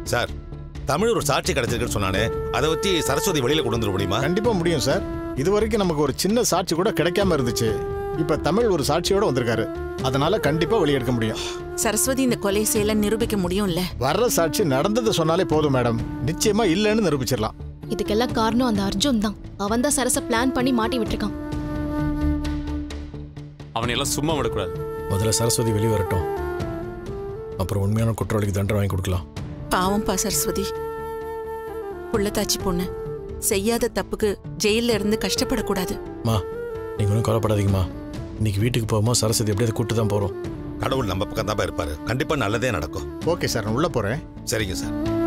sir Tamil ஒரு சாட்சி கிடைச்சிருக்குன்னு சொன்னானே அதை வச்சு சரஸ்வதி வெளியில கொண்டு வந்துட முடியுமா கண்டிப்பா முடியும் சார் இது வரைக்கும் நமக்கு ஒரு சின்ன சாட்சி கூட கிடைக்காம இருந்துச்சு இப்ப தமிழ் ஒரு சாட்சியோட வந்திருக்காரு அதனால கண்டிப்பா வெளியெடுக்க முடியும் சரஸ்வதி இந்த கொலை செய்யல நிரூபிக்க முடியும்ல வர்ற சாட்சி நடந்ததை சொன்னாலே போதும் மேடம் நிச்சயமா இல்லைன்னு நிரூபிச்சிடலாம் இதுக்கெல்லாம் காரணம் அந்த அர்ஜுன் தான் அவன் தான் சரச பிளான் பண்ணி மாட்டி விட்டுருக்கான் அவனை எல்லாம் சும்மா விடக்கூடாது முதல்ல சரஸ்வதி வெளியே வரட்டும் அப்புறம் உண்மையான குற்றவாளிக்கு தண்டனை வாங்கி கொடுக்கலாம் பாவம்பா சரஸ்வதி புள்ளத்தாச்சி பொண்ணு செய்யாத தப்புக்கு ஜெயில்ல இருந்து கஷ்டப்படக்கூடாது மா நீங்கள் ஒன்றும் கவலைப்படாதீங்கம்மா இன்னைக்கு வீட்டுக்கு போகும்போது சரஸ்வதி எப்படியாவது கூட்டு தான் போகிறோம் கடவுள் நம்ம பக்கம் தான் இருப்பாரு கண்டிப்பா நல்லதே நடக்கும் ஓகே சார் நான் உள்ள போறேன் சரிங்க சார்